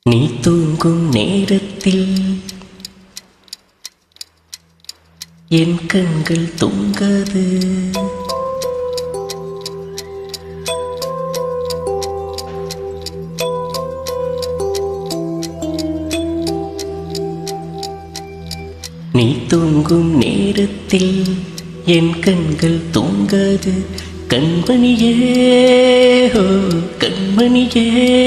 நீ தூங்கும் நேரத்தில் என் கண்கள் தூங்காது நீ தூங்கும் நேரத்தில் என் கண்கள் தூங்காது கண்மணியே ஹோ கண்மணியே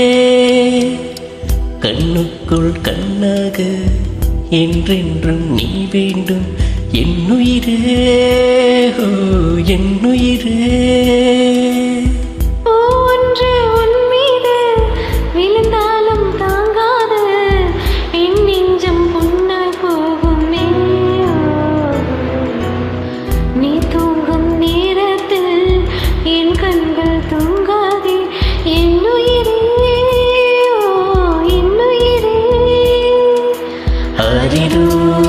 கண்ணுக்குள் கண்ணாக என்றென்றும் நீ வேண்டும் என்னுயிரே ஹோ என்னுயிரே ஒன்று உன் மீது விழுந்தாலும் தாங்காது என் நெஞ்சம் புண்ணாய் போகுமே நீ தூங்கும் நேரத்தில் என் கண்கள் தூங்காதே என் உயிரே ஓ, என் உயிரே அரிரோ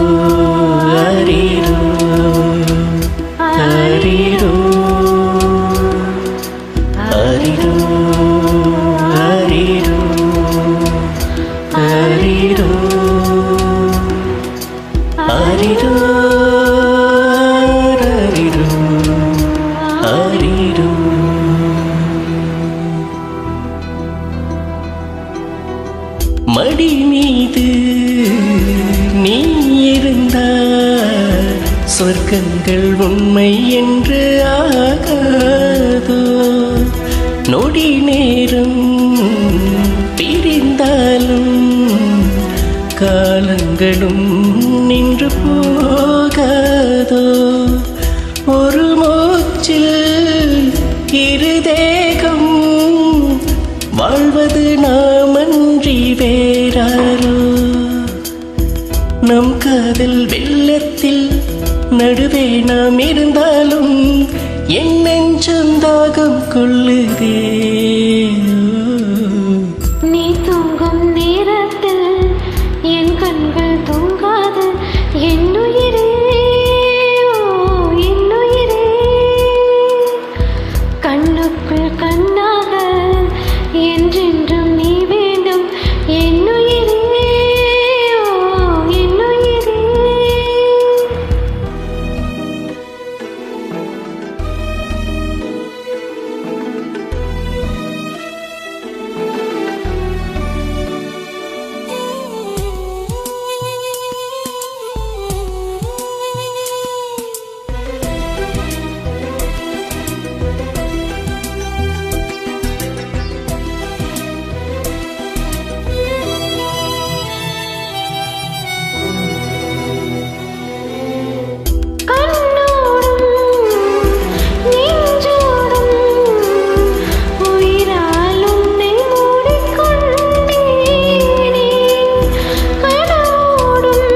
அரிரோ அரிரோ அரிரோ அரிரோ அரிரோ அரிரோ அரிரோ அரிரோ மடி மீது நீ இருந்தால் சொர்க்கங்கள் உண்மை என்று ஆகாதோ நொடி நேரம் பிரிந்தாலும் காலங்களும் நின்று போகாதோ ஒரு மூச்சில் இரு தேகம் வாழ்வது நாமன்றி வேறாரோ நம் காதல் வெள்ளத்தில் நடுவே நாம் இருந்தாலும் என் நெஞ்சம் தாகம் கொள்ளுதே நீ தூங்கும் நேரத்தில் என் கண்கள் தூங்காது என் உயிரே ஓ, என் உயிரே கண்ணுக்குள் கண்ணாக என்றென்றும் நீ வேண்டும் என் உயிரே ஓ, என் உயிரே கண்ணோடும் நெஞ்சோடும் உயிரால் உன்னை மூடிக்கொண்டேனே கனவோடும்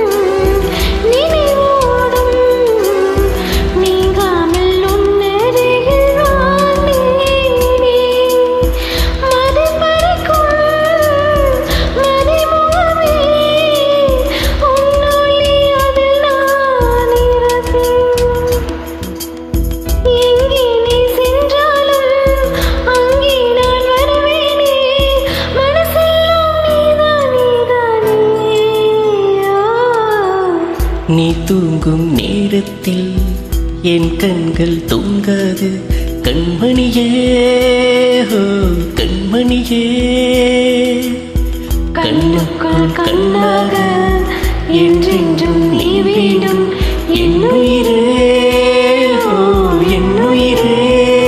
நினைவோடும் நீங்காமல் உன்னருகில் வாழ்ந்தேனே மதி பறிக்கும் மதிமுகமே உன்னொளி அதில் நான் இருப்பேன் எங்கே நீ சென்றாலும் அங்கே நான் வருவேனே மனசெல்லாம் நீதான் நீதானே நீ தூங்கும் நேரத்தில் என் கண்கள் தூங்காது கண்மணியே ஹோ கண்மணியே கண்ணுக்குள் கண்ணாக என்றென்றும் நீ வேண்டும் என் உயிரே ஓ என்னுயிரே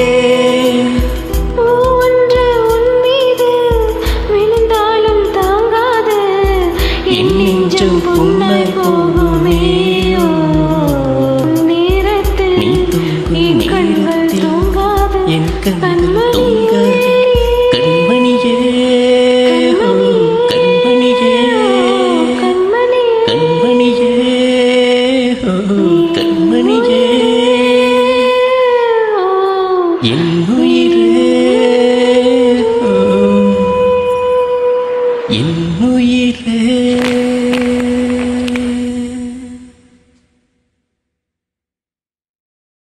ஒன்று உன் மீது விழுந்தாலும் தாங்காது என் நெஞ்சம் புண்ணாய் போகுமே ஓ, நேரத்தில் நீ தூங்கும் என் கண்கள் நேரத்தில் தூங்காது என் கண்கள் தூங்காது கண்மணியே ஓ கண்மணியே கண்மணி கண்மணியே ஓ கண்மணியே என் உயிரே